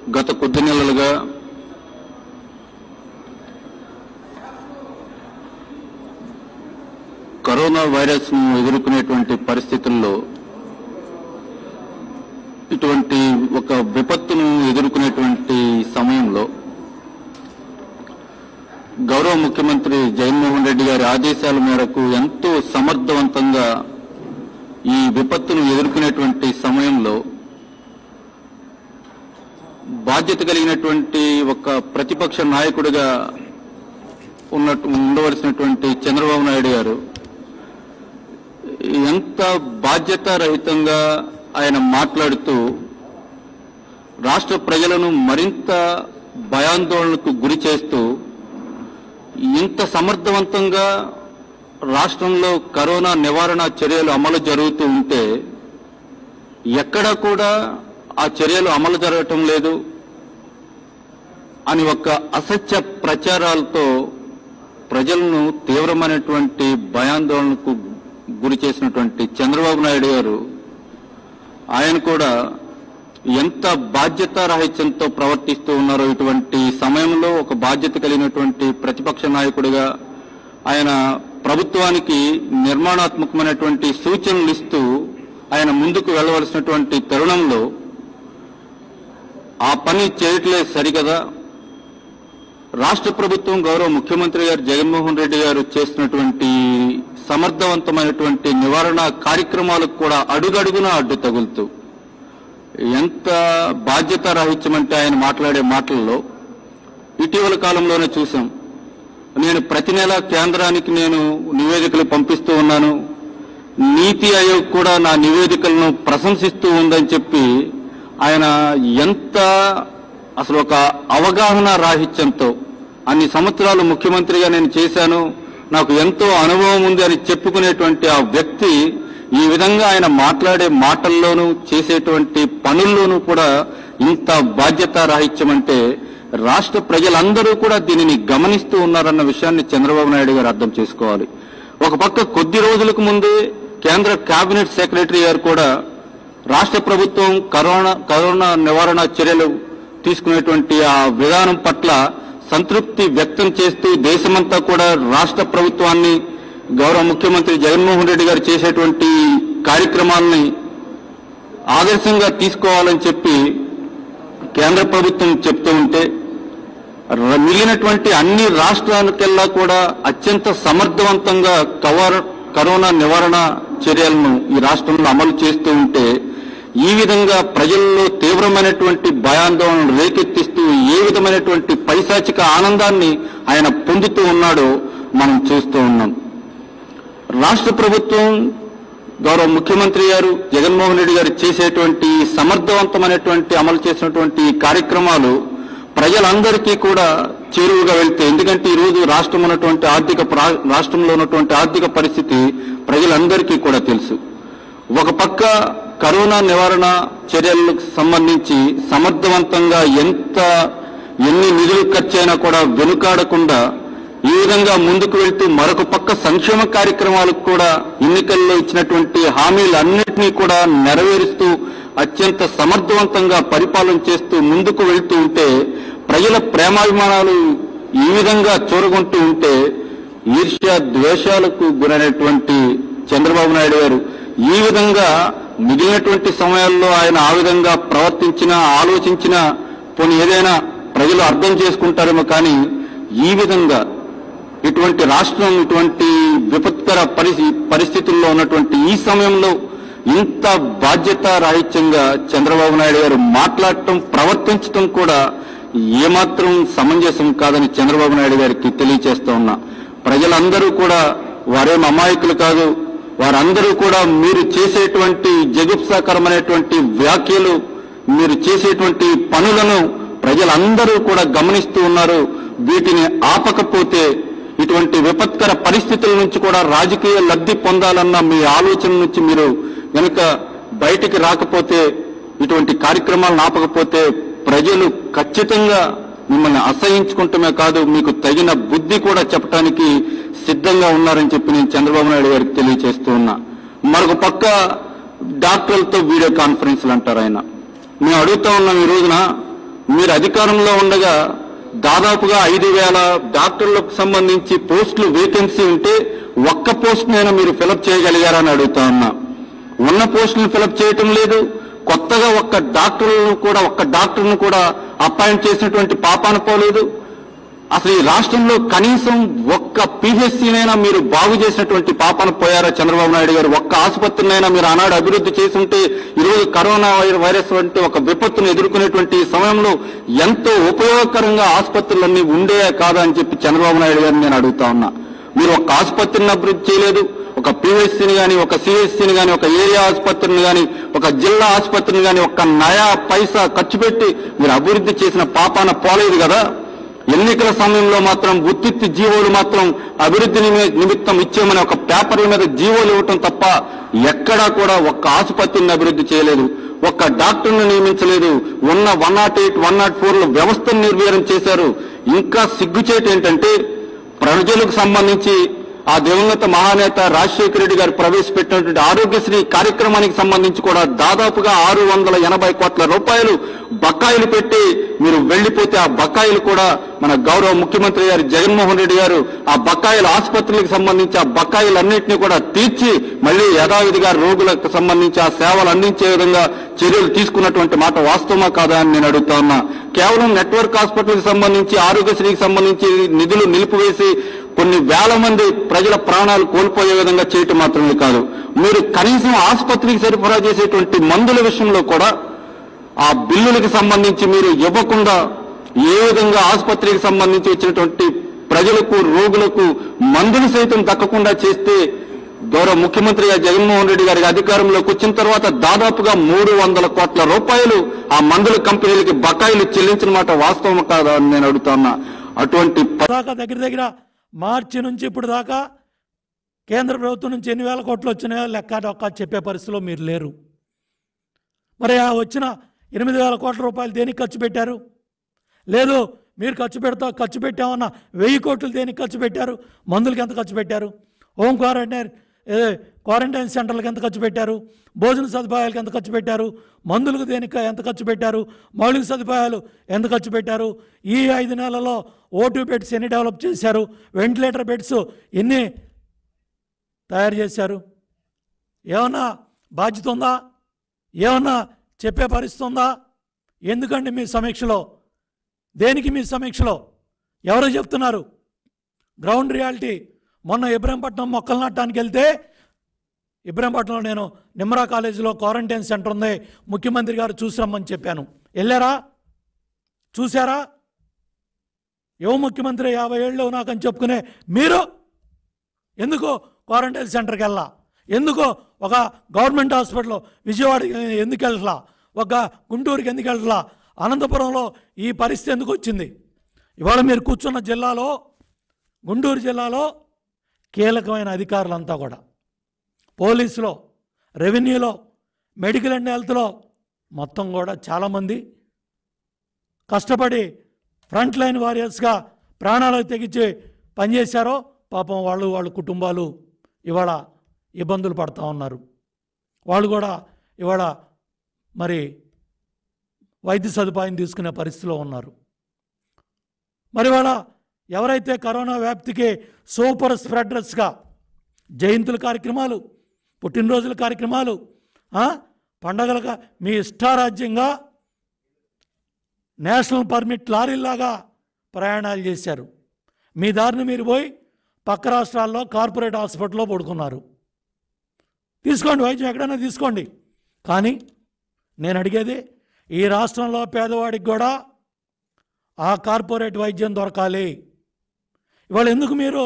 గత కొద్ది నెలలుగా కరోనా వైరస్ ను ఎదుర్కొనేటువంటి పరిస్థితుల్లో ఇటువంటి ఒక విపత్తును ఎదుర్కొనేటువంటి సమయంలో గౌరవ ముఖ్యమంత్రి జగన్మోహన్ రెడ్డి గారి ఆదేశాల మేరకు ఎంతో సమర్థవంతంగా ఈ విపత్తును ఎదుర్కొనేటువంటి సమయంలో బాధ్యత కలిగినటువంటి ఒక ప్రతిపక్ష నాయకుడిగా ఉన్నట్టు ఉండవలసినటువంటి చంద్రబాబు నాయుడు గారు ఎంత బాధ్యతారహితంగా ఆయన మాట్లాడుతూ రాష్ట్ర ప్రజలను మరింత భయాందోళనకు గురి చేస్తూ ఇంత సమర్థవంతంగా రాష్ట్రంలో కరోనా నివారణ చర్యలు అమలు జరుగుతూ ఉంటే ఎక్కడా కూడా ఆ చర్యలు అమలు జరగటం లేదు అని ఒక అసత్య ప్రచారాలతో ప్రజలను తీవ్రమైనటువంటి భయాందోళనకు గురి చేసినటువంటి చంద్రబాబు నాయుడు గారు ఆయన కూడా ఎంత బాధ్యతారాహిత్యంతో ప్రవర్తిస్తూ ఉన్నారో ఇటువంటి సమయంలో ఒక బాధ్యత కలిగినటువంటి ప్రతిపక్ష నాయకుడిగా ఆయన ప్రభుత్వానికి నిర్మాణాత్మకమైనటువంటి సూచనలు ఇస్తూ ఆయన ముందుకు వెళ్ళవలసినటువంటి తరుణంలో ఆ పని చేయట్లేదు సరికదా రాష్ట్ర ప్రభుత్వం గౌరవ ముఖ్యమంత్రి గారు జగన్మోహన్ రెడ్డి గారు చేసినటువంటి సమర్థవంతమైనటువంటి నివారణ కార్యక్రమాలకు కూడా అడుగడుగునా అడ్డు తగులుతూ ఎంత బాధ్యత రాహిత్యమంటే ఆయన మాట్లాడే మాటల్లో ఇటీవల కాలంలోనే చూసాం నేను ప్రతి నెల కేంద్రానికి నేను నివేదికలు పంపిస్తూ ఉన్నాను నీతి ఆయోగ్ కూడా నా నివేదికలను ప్రశంసిస్తూ ఉందని చెప్పి ఆయన ఎంత అసలు ఒక అవగాహన రాహిత్యంతో అన్ని సంవత్సరాలు ముఖ్యమంత్రిగా నేను చేశాను నాకు ఎంతో అనుభవం ఉంది అని చెప్పుకునేటువంటి ఆ వ్యక్తి ఈ విధంగా ఆయన మాట్లాడే మాటల్లోనూ చేసేటువంటి పనుల్లోనూ కూడా ఇంత బాధ్యత రాహిత్యం అంటే రాష్ట్ర ప్రజలందరూ కూడా దీనిని గమనిస్తూ ఉన్నారన్న విషయాన్ని చంద్రబాబు నాయుడు గారు అర్థం చేసుకోవాలి ఒక పక్క కొద్ది రోజులకు ముందే కేంద్ర కేబినెట్ సెక్రటరీ గారు కూడా రాష్ట్ర ప్రభుత్వం కరోనా కరోనా నివారణ చర్యలు తీసుకునేటువంటి ఆ విధానం పట్ల సంతృప్తి వ్యక్తం చేస్తూ దేశమంతా కూడా రాష్ట్ర ప్రభుత్వాన్ని గౌరవ ముఖ్యమంత్రి జగన్మోహన్ రెడ్డి గారు చేసేటువంటి కార్యక్రమాలని ఆదర్శంగా తీసుకోవాలని చెప్పి కేంద్ర ప్రభుత్వం చెప్తూ ఉంటే ర- మిగిలినటువంటి అన్ని రాష్ట్రాలకెల్లా కూడా అత్యంత సమర్థవంతంగా కవర్ కరోనా నివారణ చర్యలను ఈ రాష్ట్రంలో అమలు చేస్తూ ఉంటే ఈ విధంగా ప్రజల్లో తీవ్రమైనటువంటి భయాందోళన రేకెత్తిస్తూ ఏ విధమైనటువంటి పైశాచిక ఆనందాన్ని ఆయన పొందుతూ ఉన్నాడో మనం చూస్తూ ఉన్నాం రాష్ట్ర ప్రభుత్వం గౌరవ ముఖ్యమంత్రి గారు జగన్మోహన్ రెడ్డి గారు చేసేటువంటి సమర్థవంతమైనటువంటి అమలు చేసినటువంటి ఈ కార్యక్రమాలు ప్రజలందరికీ కూడా చేరువుగా వెళ్తే ఎందుకంటే ఈ రోజు రాష్ట్రం ఉన్నటువంటి ఆర్థిక ప్రా- రాష్ట్రంలో ఉన్నటువంటి ఆర్థిక పరిస్థితి ప్రజలందరికీ కూడా తెలుసు ఒక పక్క కరోనా నివారణ చర్యలకు సంబంధించి సమర్థవంతంగా ఎంత ఎన్ని నిధులు ఖర్చైనా కూడా వెనుకాడకుండా ఈ విధంగా ముందుకు వెళ్తూ మరొక పక్క సంక్షేమ కార్యక్రమాలకు కూడా ఎన్నికల్లో ఇచ్చినటువంటి హామీలన్నింటినీ కూడా నెరవేరుస్తూ అత్యంత సమర్థవంతంగా పరిపాలన చేస్తూ ముందుకు వెళ్తూ ఉంటే ప్రజల ప్రేమాభిమానాలు ఈ విధంగా చూరగొంటూ ఉంటే ఈర్ష్య ద్వేషాలకు గురైనటువంటి చంద్రబాబు నాయుడు గారు ఈ విధంగా మిగిలినటువంటి సమయాల్లో ఆయన ఆ విధంగా ప్రవర్తించినా ఆలోచించినా పోనీ ఏదైనా ప్రజలు అర్థం చేసుకుంటారేమో కానీ ఈ విధంగా ఇటువంటి రాష్ట్రం ఇటువంటి విపత్కర పరిస్థి- పరిస్థితుల్లో ఉన్నటువంటి ఈ సమయంలో ఇంత బాధ్యత రాహిత్యంగా చంద్రబాబు నాయుడు గారు మాట్లాడటం ప్రవర్తించటం కూడా ఏమాత్రం సమంజసం కాదని చంద్రబాబు నాయుడు గారికి తెలియచేస్తా ఉన్నా ప్రజలందరూ కూడా వారేం అమాయకులు కాదు వారందరూ కూడా మీరు చేసేటువంటి జగుప్సాకరమైనటువంటి వ్యాఖ్యలు మీరు చేసేటువంటి పనులను ప్రజలందరూ కూడా గమనిస్తూ ఉన్నారు వీటిని ఆపకపోతే ఇటువంటి విపత్కర పరిస్థితుల నుంచి కూడా రాజకీయ లబ్ధి పొందాలన్న మీ ఆలోచన నుంచి మీరు గనుక బయటికి రాకపోతే ఇటువంటి కార్యక్రమాలను ఆపకపోతే ప్రజలు ఖచ్చితంగా మిమ్మల్ని అసహించుకుంటమే కాదు మీకు తగిన బుద్ధి కూడా చెప్పడానికి సిద్ధంగా ఉన్నారని చెప్పి నేను చంద్రబాబు నాయుడు గారికి తెలియజేస్తూ ఉన్నా మరొక పక్క డాక్టర్లతో వీడియో కాన్ఫరెన్స్లు అంటారు ఆయన మేము అడుగుతా ఉన్నాం ఈ రోజున మీరు అధికారంలో ఉండగా దాదాపుగా ఐదు వేల డాక్టర్లకు సంబంధించి పోస్టులు వేకెన్సీ ఉంటే ఒక్క పోస్ట్నైనా మీరు ఫిలప్ చేయగలిగారని అడుగుతా ఉన్నా ఉన్న పోస్టులను ఫిలప్ చేయటం లేదు కొత్తగా ఒక్క డాక్టర్లను కూడా ఒక్క డాక్టర్ను కూడా అపాయింట్ చేసినటువంటి పాపాన పోలేదు అసలు ఈ రాష్ట్రంలో కనీసం ఒక్క పిహెచ్సినైనా మీరు బాగు చేసినటువంటి పాపన పోయారా చంద్రబాబు నాయుడు గారు ఒక్క ఆసుపత్రినైనా మీరు ఆనాడు అభివృద్ధి చేస్తుంటే ఈరోజు కరోనా వై- వైరస్ వంటి ఒక విపత్తును ఎదుర్కొనేటువంటి సమయంలో ఎంతో ఉపయోగకరంగా ఆసుపత్రులన్నీ ఉండేవే కాదా అని చెప్పి చంద్రబాబు నాయుడు గారిని నేను అడుగుతా ఉన్నా మీరు ఒక ఆసుపత్రిని అభివృద్ధి చేయలేదు ఒక పిహెచ్సిని గాని ఒక సిహెచ్సిని గాని ఒక ఏరియా ఆసుపత్రిని గాని ఒక జిల్లా ఆసుపత్రిని గాని ఒక్క నయా పైసా ఖర్చు పెట్టి మీరు అభివృద్ధి చేసిన పాపాన పోలేదు కదా ఎన్నికల సమయంలో మాత్రం ఉత్తిత్తి జీవోలు మాత్రం అభివృద్ధి నిమి- నిమిత్తం ఇచ్చేమని ఒక పేపర్ల మీద జీవోలు ఇవ్వటం తప్ప ఎక్కడా కూడా ఒక్క ఆసుపత్రిని అభివృద్ధి చేయలేదు ఒక్క డాక్టర్ను నియమించలేదు ఉన్న one nought eight one nought four వ్యవస్థను నిర్వీర్యం చేశారు ఇంకా సిగ్గుచేటు ఏంటంటే ప్రజలకు సంబంధించి ఆ దివంగత మహానేత రాజశేఖర రెడ్డి గారు ప్రవేశపెట్టినటువంటి ఆరోగ్యశ్రీ కార్యక్రమానికి సంబంధించి కూడా దాదాపుగా ఆరు వందల ఎనభై కోట్ల రూపాయలు బకాయిలు పెట్టి మీరు వెళ్లిపోతే ఆ బకాయిలు కూడా మన గౌరవ ముఖ్యమంత్రి గారు జగన్మోహన్ రెడ్డి గారు ఆ బకాయిల ఆసుపత్రులకు సంబంధించి ఆ బకాయిలన్నింటినీ కూడా తీర్చి మళ్లీ యథావిధిగా రోగులకు సంబంధించి ఆ సేవలు అందించే విధంగా చర్యలు తీసుకున్నటువంటి మాట వాస్తవమా కాదా అని నేను అడుగుతా ఉన్నా కేవలం నెట్వర్క్ హాస్పిటల్కి సంబంధించి ఆరోగ్యశ్రీకి సంబంధించి నిధులు నిలిపివేసి కొన్ని వేల మంది ప్రజల ప్రాణాలు కోల్పోయే విధంగా చేయటం మాత్రమే కాదు మీరు కనీసం ఆసుపత్రికి సరఫరా చేసేటువంటి మందుల విషయంలో కూడా ఆ బిల్లులకు సంబంధించి మీరు ఇవ్వకుండా ఏ విధంగా ఆసుపత్రికి సంబంధించి వచ్చినటువంటి ప్రజలకు రోగులకు మందులు సైతం దక్కకుండా చేస్తే గౌరవ ముఖ్యమంత్రి గారు జగన్మోహన్ రెడ్డి గారికి అధికారంలోకి వచ్చిన తర్వాత దాదాపుగా మూడు వందల కోట్ల రూపాయలు ఆ మందుల కంపెనీలకి బకాయిలు చెల్లించిన మాట వాస్తవం కాదా అని నేను అడుగుతున్నా అటువంటి ప- దాకా దగ్గర దగ్గర మార్చి నుంచి ఇప్పుడు దాకా కేంద్ర ప్రభుత్వం నుంచి ఎన్ని వేల కోట్లు వచ్చినాయో లెక్క డొక్క చెప్పే పరిస్థితిలో మీరు లేరు మరి ఆ వచ్చిన ఎనిమిది వేల కోట్ల రూపాయలు దేనికి ఖర్చు పెట్టారు లేదు మీరు ఖర్చు పెడతా ఖర్చు పెట్టామన్న వెయ్యి కోట్లు దేనికి ఖర్చు పెట్టారు మందులకి ఎంత ఖర్చు పెట్టారు హోమ్ క్వారంటైన్ ఏ, క్వారంటైన్ సెంటర్లకు ఎంత ఖర్చు పెట్టారు భోజన సదుపాయాలకు ఎంత ఖర్చు పెట్టారు మందులకు దేనికి ఎంత ఖర్చు పెట్టారు మౌలిక సదుపాయాలు ఎంత ఖర్చు పెట్టారు ఈ ఐదు నెలల్లో ఓటూ బెడ్స్ ఎన్ని డెవలప్ చేశారు వెంటిలేటర్ బెడ్స్ ఎన్ని తయారు చేశారు ఏమన్నా బాధ్యత ఉందా ఏమన్నా చెప్పే పరిస్థితి ఉందా ఎందుకండి మీ సమీక్షలో దేనికి మీ సమీక్షలో ఎవరో చెప్తున్నారు గ్రౌండ్ రియాలిటీ మొన్న ఇబ్రహీంపట్నం మొక్కలు నాటడానికి వెళ్తే ఇబ్రహీంపట్నంలో నేను నిమ్రా కాలేజీలో క్వారంటైన్ సెంటర్ ఉంది ముఖ్యమంత్రి గారు చూసి రమ్మని చెప్పాను వెళ్ళారా చూసారా యువ ముఖ్యమంత్రి యాభై ఏళ్ళు నాకని చెప్పుకునే మీరు ఎందుకు క్వారంటైన్ సెంటర్కి వెళ్ళా ఎందుకు ఒక గవర్నమెంట్ హాస్పిటల్ విజయవాడకి ఎందుకు వెళ్ళలా ఒక గుంటూరుకి ఎందుకు వెళ్ళలా అనంతపురంలో ఈ పరిస్థితి ఎందుకు వచ్చింది ఇవాళ మీరు కూర్చున్న జిల్లాలో గుంటూరు జిల్లాలో కీలకమైన అధికారులంతా కూడా పోలీసులో రెవెన్యూలో మెడికల్ అండ్ హెల్త్లో మొత్తం కూడా చాలామంది కష్టపడి ఫ్రంట్ లైన్ వారియర్స్గా ప్రాణాలకు తెగించి పనిచేశారో పాపం వాళ్ళు వాళ్ళ కుటుంబాలు ఇవాళ ఇబ్బందులు పడుతూ ఉన్నారు వాళ్ళు కూడా ఇవాళ మరి వైద్య సదుపాయం తీసుకునే పరిస్థితిలో ఉన్నారు మరి ఇవాళ ఎవరైతే కరోనా వ్యాప్తికి సూపర్ స్ప్రెడర్స్గా జయంతుల కార్యక్రమాలు పుట్టినరోజుల కార్యక్రమాలు ఆ, పండగల కా- మీ ఇష్టారాజ్యంగా నేషనల్ పర్మిట్ లారీలాగా ప్రయాణాలు చేశారు మీ దారిని మీరు పోయి పక్క రాష్ట్రాల్లో కార్పొరేట్ హాస్పిటల్లో పడుకున్నారు తీసుకోండి వైద్యం ఎక్కడైనా తీసుకోండి కానీ నేను అడిగేది ఈ రాష్ట్రంలో పేదవాడికి కూడా ఆ కార్పొరేట్ వైద్యం దొరకాలి ఇవాళ ఎందుకు మీరు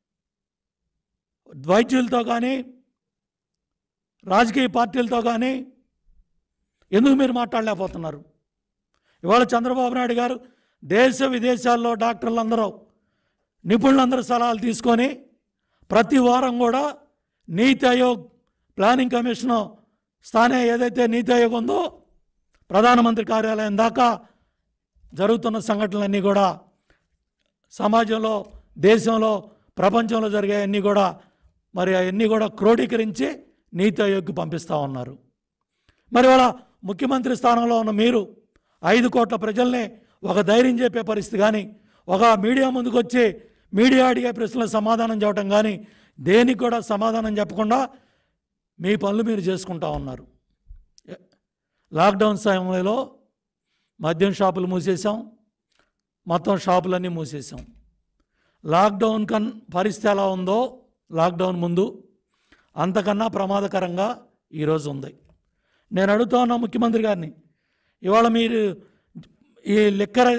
వైద్యులతో కానీ రాజకీయ పార్టీలతో కానీ ఎందుకు మీరు మాట్లాడలేకపోతున్నారు ఇవాళ చంద్రబాబు నాయుడు గారు దేశ విదేశాల్లో డాక్టర్లందరూ నిపుణులందరూ సలహాలు తీసుకొని ప్రతి వారం కూడా నీతి ఆయోగ్ ప్లానింగ్ కమిషన్ స్థానే ఏదైతే నీతి ఆయోగ్ ఉందో ప్రధానమంత్రి కార్యాలయం దాకా జరుగుతున్న సంఘటనలన్నీ కూడా సమాజంలో దేశంలో ప్రపంచంలో జరిగే అన్నీ కూడా మరి అవన్నీ కూడా క్రోడీకరించి నీతి ఆయోగ్కి పంపిస్తూ ఉన్నారు మరి వాళ్ళ ముఖ్యమంత్రి స్థానంలో ఉన్న మీరు ఐదు కోట్ల ప్రజల్ని ఒక ధైర్యం చెప్పే పరిస్థితి కానీ ఒక మీడియా ముందుకు వచ్చి మీడియా అడిగే ప్రశ్నలకు సమాధానం చెప్పడం కానీ దేనికి కూడా సమాధానం చెప్పకుండా మీ పనులు మీరు చేసుకుంటా ఉన్నారు లాక్డౌన్ సమయంలో మద్యం షాపులు మూసేసాం మొత్తం షాపులన్నీ మూసేసాం లాక్డౌన్ కన్ పరిస్థితి ఎలా ఉందో లాక్డౌన్ ముందు అంతకన్నా ప్రమాదకరంగా ఈరోజు ఉంది నేను అడుగుతా ఉన్నా ముఖ్యమంత్రి గారిని ఇవాళ మీరు ఈ లిక్కర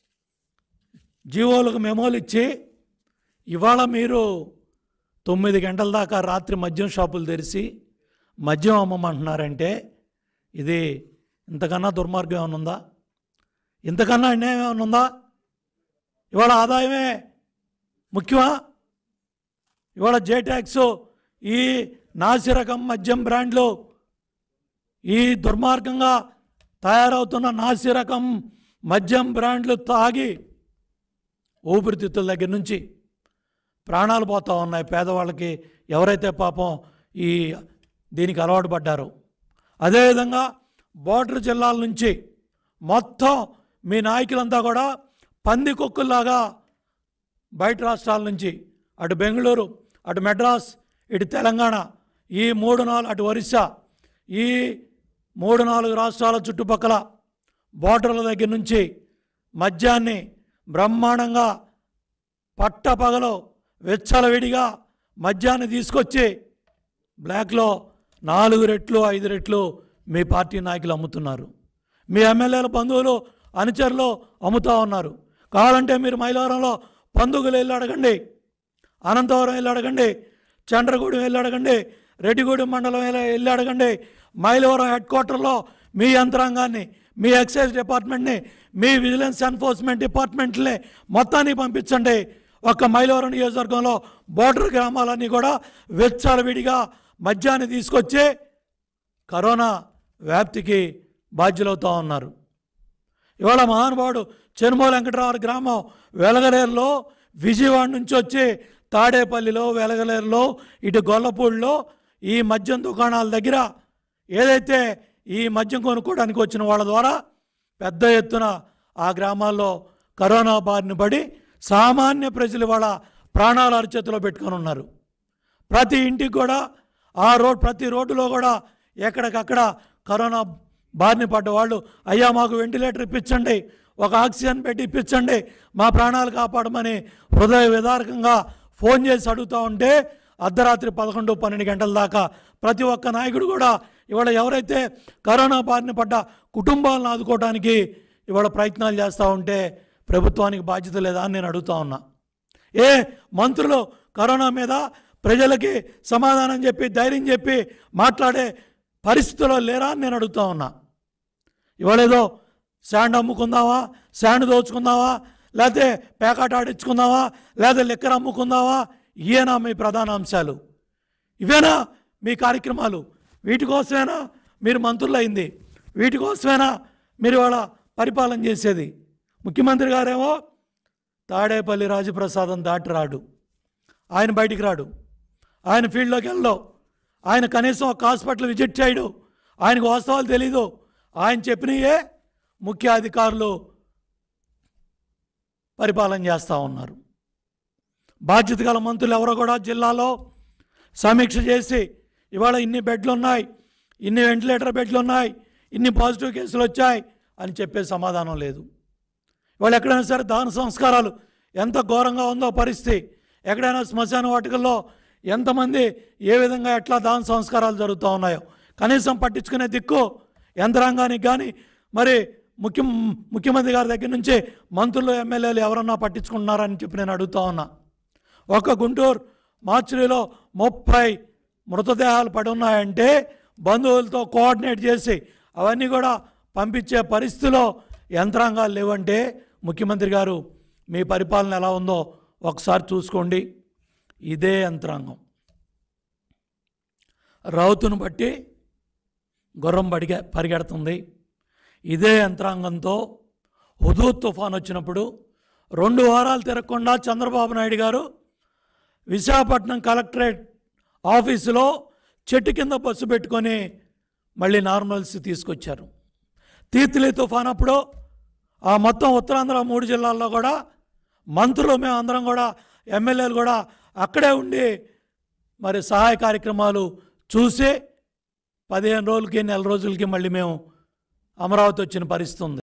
జీవోలకు మెమోలు ఇచ్చి ఇవాళ మీరు తొమ్మిది గంటల దాకా రాత్రి మద్యం షాపులు తెరిచి మద్యం అమ్మమంటున్నారంటే ఇది ఇంతకన్నా దుర్మార్గం ఏమైనా ఉందా ఇంతకన్నా అన్యాయం ఏమైనా ఉందా ఇవాళ ఆదాయమే ముఖ్యమా ఇవాళ జే ట్యాక్స్ ఈ నాసిరకం మద్యం బ్రాండ్లు ఈ దుర్మార్గంగా తయారవుతున్న నాసిరకం మద్యం బ్రాండ్లు తాగి ఊపిరితిత్తుల దగ్గర నుంచి ప్రాణాలు పోతూ ఉన్నాయి పేదవాళ్ళకి ఎవరైతే పాపం ఈ దీనికి అలవాటు పడ్డారో అదేవిధంగా బోర్డర్ జిల్లాల నుంచి మొత్తం మీ నాయకులంతా కూడా పంది కుక్కుల్లాగా బయట రాష్ట్రాల నుంచి అటు బెంగళూరు అటు మెడ్రాస్ ఇటు తెలంగాణ ఈ మూడు నాలుగు అటు ఒరిస్సా ఈ మూడు నాలుగు రాష్ట్రాల చుట్టుపక్కల బోర్డర్ల దగ్గర నుంచి మద్యాన్ని బ్రహ్మాండంగా పట్టపగలో వెచ్చలవిడిగా మద్యాన్ని తీసుకొచ్చి బ్లాక్లో నాలుగు రెట్లు ఐదు రెట్లు మీ పార్టీ నాయకులు అమ్ముతున్నారు మీ ఎమ్మెల్యేల బంధువులు అనుచరులు అమ్ముతా ఉన్నారు కావాలంటే మీరు మైలవరంలో పందుగులు వెళ్ళి అడగండి అనంతవరం వెళ్ళి అడగండి చంద్రగూడెం వెళ్ళి అడగండి రెడ్డిగూడెం మండలం వెళ్ళి వెళ్ళి అడగండి మైలవరం హెడ్ క్వార్టర్లో మీ యంత్రాంగాన్ని మీ ఎక్సైజ్ డిపార్ట్మెంట్ని మీ విజిలెన్స్ ఎన్ఫోర్స్మెంట్ డిపార్ట్మెంట్ని మొత్తాన్ని పంపించండి ఒక్క మైలవరం నియోజకవర్గంలో బోర్డర్ గ్రామాలన్నీ కూడా విడిగా మద్యాన్ని తీసుకొచ్చి కరోనా వ్యాప్తికి బాధ్యులవుతూ ఉన్నారు ఇవాళ మహానుభావుడు చెనుమల వెంకటరావు గ్రామం వెలగలేరులో విజయవాడ నుంచి వచ్చి తాడేపల్లిలో వెలగలేరులో ఇటు గొల్లపూడిలో ఈ మద్యం దుకాణాల దగ్గర ఏదైతే ఈ మద్యం కొనుక్కోవడానికి వచ్చిన వాళ్ళ ద్వారా పెద్ద ఎత్తున ఆ గ్రామాల్లో కరోనా బారిన పడి సామాన్య ప్రజలు వాళ్ళ ప్రాణాలు అరిచేతిలో పెట్టుకొని ఉన్నారు ప్రతి ఇంటికి కూడా ఆ రోడ్ ప్రతి రోడ్డులో కూడా ఎక్కడికక్కడ కరోనా బారిన పడ్డ వాళ్ళు అయ్యా మాకు వెంటిలేటర్ ఇప్పించండి ఒక ఆక్సిజన్ పెట్టి ఇప్పించండి మా ప్రాణాలు కాపాడమని హృదయ విదారకంగా ఫోన్ చేసి అడుగుతూ ఉంటే అర్ధరాత్రి పదకొండు పన్నెండు గంటల దాకా ప్రతి ఒక్క నాయకుడు కూడా ఇవాళ ఎవరైతే కరోనా బారిన పడ్డ కుటుంబాలను ఆదుకోవడానికి ఇవాళ ప్రయత్నాలు చేస్తూ ఉంటే ప్రభుత్వానికి బాధ్యత లేదా అని నేను అడుగుతా ఉన్నా ఏ మంత్రులు కరోనా మీద ప్రజలకి సమాధానం చెప్పి ధైర్యం చెప్పి మాట్లాడే పరిస్థితిలో లేరా అని నేను అడుగుతా ఉన్నా ఇవాళ ఏదో శాండ్ అమ్ముకుందామా శాండ్ దోచుకుందామా లేకపోతే పేకాట ఆడించుకుందామా లేదా లిక్కర్ అమ్ముకుందామా ఇవేనా మీ ప్రధాన అంశాలు ఇవేనా మీ కార్యక్రమాలు వీటి కోసమేనా మీరు మంత్రులు అయింది వీటి కోసమేనా మీరు వాళ్ళ పరిపాలన చేసేది ముఖ్యమంత్రి గారేమో తాడేపల్లి రాజప్రసాదం దాటి రాడు ఆయన బయటికి రాడు ఆయన ఫీల్డ్లోకి వెళ్ళడు ఆయన కనీసం ఒక హాస్పిటల్ విజిట్ చేయడు ఆయనకు వాస్తవాలు తెలీదు ఆయన చెప్పినయే ముఖ్య అధికారులు పరిపాలన చేస్తూ ఉన్నారు బాధ్యత గల మంత్రులు ఎవరో కూడా జిల్లాలో సమీక్ష చేసి ఇవాళ ఇన్ని బెడ్లు ఉన్నాయి ఇన్ని వెంటిలేటర్ బెడ్లు ఉన్నాయి ఇన్ని పాజిటివ్ కేసులు వచ్చాయి అని చెప్పే సమాధానం లేదు వాళ్ళు ఎక్కడైనా సరే దాన సంస్కారాలు ఎంత ఘోరంగా ఉందో పరిస్థితి ఎక్కడైనా శ్మశాన వాటికల్లో ఎంతమంది ఏ విధంగా ఎట్లా దాన సంస్కారాలు జరుగుతూ ఉన్నాయో కనీసం పట్టించుకునే దిక్కు యంత్రాంగానికి కానీ మరి ముఖ్య ముఖ్యమంత్రి గారి దగ్గర నుంచి మంత్రులు ఎమ్మెల్యేలు ఎవరన్నా పట్టించుకుంటున్నారని చెప్పి నేను అడుగుతా ఉన్నా ఒక గుంటూరు మార్చిలో ముప్పై మృతదేహాలు పడి ఉన్నాయంటే బంధువులతో కోఆర్డినేట్ చేసి అవన్నీ కూడా పంపించే పరిస్థితిలో యంత్రాంగాలు లేవంటే ముఖ్యమంత్రి గారు మీ పరిపాలన ఎలా ఉందో ఒకసారి చూసుకోండి ఇదే యంత్రాంగం రౌతును బట్టి గుర్రం బడిగ పరిగెడుతుంది ఇదే యంత్రాంగంతో హుదూ తుఫాన్ వచ్చినప్పుడు రెండు వారాలు తిరగకుండా చంద్రబాబు నాయుడు గారు విశాఖపట్నం కలెక్టరేట్ ఆఫీసులో చెట్టు కింద బస్సు పెట్టుకొని మళ్ళీ నార్మల్స్ తీసుకొచ్చారు తీర్థలి తుఫాన్ అప్పుడు ఆ మొత్తం ఉత్తరాంధ్ర మూడు జిల్లాల్లో కూడా మంత్రులు మేము అందరం కూడా ఎమ్మెల్యేలు కూడా అక్కడే ఉండి మరి సహాయ కార్యక్రమాలు చూసి పదిహేను రోజులకి నెల రోజులకి మళ్ళీ మేము అమరావతి వచ్చిన పరిస్థితి ఉంది